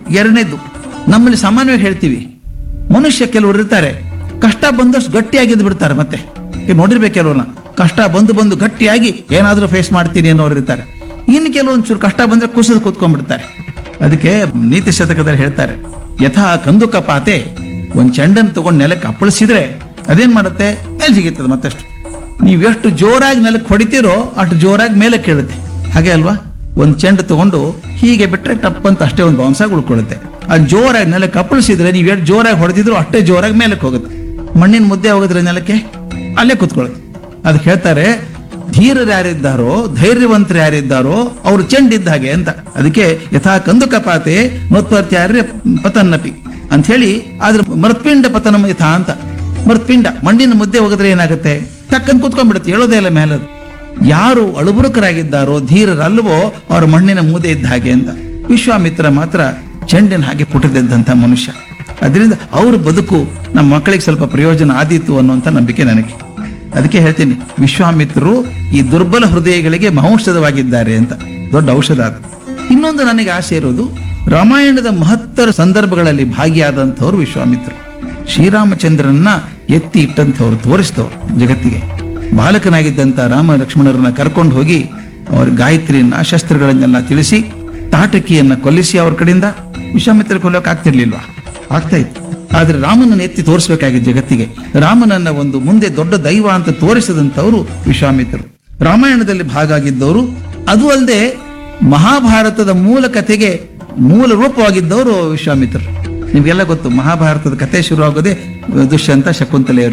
ಎರಡನೇದು ನಮ್ಮಲ್ಲಿ ಸಾಮಾನ್ಯವಾಗಿ ಹೇಳ್ತೀವಿ ಮನುಷ್ಯ ಕೆಲವರು ಇರ್ತಾರೆ ಕಷ್ಟ ಬಂದಷ್ಟು ಗಟ್ಟಿಯಾಗಿದ್ದು ಬಿಡ್ತಾರೆ ಮತ್ತೆ ಈಗ ನೋಡಿರ್ಬೇಕು ಕೆಲವ್ರನ್ನ ಕಷ್ಟ ಬಂದು ಬಂದು ಗಟ್ಟಿಯಾಗಿ ಏನಾದ್ರೂ ಫೇಸ್ ಮಾಡ್ತೀನಿ ಅನ್ನೋರು ಇರ್ತಾರೆ ಇನ್ನು ಕೆಲವೊಂಚೂರು ಕಷ್ಟ ಬಂದ್ರೆ ಕುಸಿದು ಕೂತ್ಕೊಂಡ್ಬಿಡ್ತಾರೆ ಅದಕ್ಕೆ ನೀತಿ ಶತಕದಲ್ಲಿ ಹೇಳ್ತಾರೆ ಯಥಾ ಕಂದುಕ ಪಾತೆ ಒಂದ್ ಚೆಂಡನ್ ತಗೊಂಡು ನೆಲಕ್ಕೆ ಅಪ್ಪಳಿಸಿದ್ರೆ ಅದೇನ್ ಮಾಡುತ್ತೆ ಮೇಲೆ ಸಿಗುತ್ತದೆ ಮತ್ತಷ್ಟು ನೀವು ಎಷ್ಟು ಜೋರಾಗಿ ನೆಲಕ್ಕೆ ಹೊಡಿತೀರೋ ಅಷ್ಟು ಜೋರಾಗಿ ಮೇಲೆ ಕೇಳುತ್ತೆ ಹಾಗೆ ಅಲ್ವಾ ಒಂದ್ ಚೆಂಡು ತಗೊಂಡು ಹೀಗೆ ಬಿಟ್ರೆ ಟಪ್ ಅಂತ ಅಷ್ಟೇ ಒಂದು ಬೌನ್ಸಾಗಿ ಉಳ್ಕೊಳ್ಳುತ್ತೆ ಅದು ಜೋರಾಗಿ ನೆಲಕ್ಕೆ ಅಪ್ಪಳಿಸಿದ್ರೆ ನೀವು ಎಷ್ಟು ಜೋರಾಗಿ ಹೊಡೆದಿದ್ರು ಅಷ್ಟೇ ಜೋರಾಗಿ ಮೇಲಕ್ಕೆ ಹೋಗುತ್ತೆ ಮಣ್ಣಿನ ಮುದ್ದೆ ಹೋಗಿದ್ರೆ ನೆಲಕ್ಕೆ ಅಲ್ಲೇ ಕೂತ್ಕೊಳ್ಳುತ್ತೆ ಅದಕ್ಕೆ ಹೇಳ್ತಾರೆ ಧೀರರು ಯಾರಿದ್ದಾರೋ ಧೈರ್ಯವಂತರು ಯಾರಿದ್ದಾರೋ ಅವ್ರು ಚೆಂಡಿದ್ದ ಹಾಗೆ ಅಂತ ಅದಕ್ಕೆ ಯಥಾ ಕಂದುಕ ಪಾತೆ ನೋತ್ಪತ್ಯಾರ್ಯ ಪತನ್ನಪಿ ಅಂತ ಹೇಳಿ ಆದ್ರೆ ಮೃತ್ಪಿಂಡ ಪತನ ಯಥಾ ಅಂತ ಮೃತ್ಪಿಂಡ ಮಣ್ಣಿನ ಮುದ್ದೆ ಹೋಗಿದ್ರೆ ಏನಾಗುತ್ತೆ ಟಕ್ಕನ್ ಕೂತ್ಕೊಂಡ್ಬಿಡುತ್ತೆ ಹೇಳೋದೇ ಇಲ್ಲ ಮೇಲೆ ಅದು. ಯಾರು ಅಳುಬುರುಕರಾಗಿದ್ದಾರೋ ಧೀರರಲ್ವೋ ಅವ್ರ ಮಣ್ಣಿನ ಮೂದೆ ಇದ್ದ ಹಾಗೆ ಅಂತ ವಿಶ್ವಾಮಿತ್ರ ಮಾತ್ರ ಚೆಂಡಿನ ಹಾಗೆ ಪುಟದಿದ್ದಂಥ ಮನುಷ್ಯ ಅದರಿಂದ ಅವ್ರ ಬದುಕು ನಮ್ಮ ಮಕ್ಕಳಿಗೆ ಸ್ವಲ್ಪ ಪ್ರಯೋಜನ ಆದೀತು ಅನ್ನುವಂಥ ನಂಬಿಕೆ ನನಗೆ ಅದಕ್ಕೆ ಹೇಳ್ತೀನಿ ವಿಶ್ವಾಮಿತ್ರರು ಈ ದುರ್ಬಲ ಹೃದಯಗಳಿಗೆ ಮಹೌಷಧವಾಗಿದ್ದಾರೆ ಅಂತ ದೊಡ್ಡ ಔಷಧ ಅದು ಇನ್ನೊಂದು ನನಗೆ ಆಸೆ ಇರೋದು ರಾಮಾಯಣದ ಮಹತ್ತರ ಸಂದರ್ಭಗಳಲ್ಲಿ ಭಾಗಿಯಾದಂಥವ್ರು ವಿಶ್ವಾಮಿತ್ರರು ಶ್ರೀರಾಮಚಂದ್ರನ್ನ ಎತ್ತಿ ಇಟ್ಟಂಥವ್ರು ತೋರಿಸಿದವರು ಜಗತ್ತಿಗೆ ಬಾಲಕನಾಗಿದ್ದಂಥ ರಾಮ ಲಕ್ಷ್ಮಣರನ್ನ ಕರ್ಕೊಂಡು ಹೋಗಿ ಅವ್ರ ಗಾಯತ್ರಿಯನ್ನ ಶಸ್ತ್ರಗಳನ್ನೆಲ್ಲ ತಿಳಿಸಿ ತಾಟಕಿಯನ್ನ ಕೊಲ್ಲಿಸಿ ಅವ್ರ ಕಡೆಯಿಂದ ವಿಶ್ವಾಮಿತ್ರ ಕೊಲ್ಲೋಕೆ ಆಗ್ತಿರ್ಲಿಲ್ವಾ ಆಗ್ತಾ ಇತ್ತು ಆದ್ರೆ ರಾಮನನ್ನ ಎತ್ತಿ ತೋರಿಸಬೇಕಾಗಿದ್ದ ಜಗತ್ತಿಗೆ ರಾಮನನ್ನ ಒಂದು ಮುಂದೆ ದೊಡ್ಡ ದೈವ ಅಂತ ತೋರಿಸಿದಂಥವ್ರು ವಿಶ್ವಾಮಿತ್ರರು ರಾಮಾಯಣದಲ್ಲಿ ಭಾಗ ಆಗಿದ್ದವರು ಅದು ಅಲ್ಲದೆ ಮಹಾಭಾರತದ ಮೂಲ ಕಥೆಗೆ ಮೂಲ ರೂಪವಾಗಿದ್ದವರು ವಿಶ್ವಾಮಿತ್ರರು ನಿಮ್ಗೆಲ್ಲ ಗೊತ್ತು ಮಹಾಭಾರತದ ಕಥೆ ಶುರುವಾಗೋದೇ ದುಷ್ಯಂತ ಶಕುಂತಲೆಯರು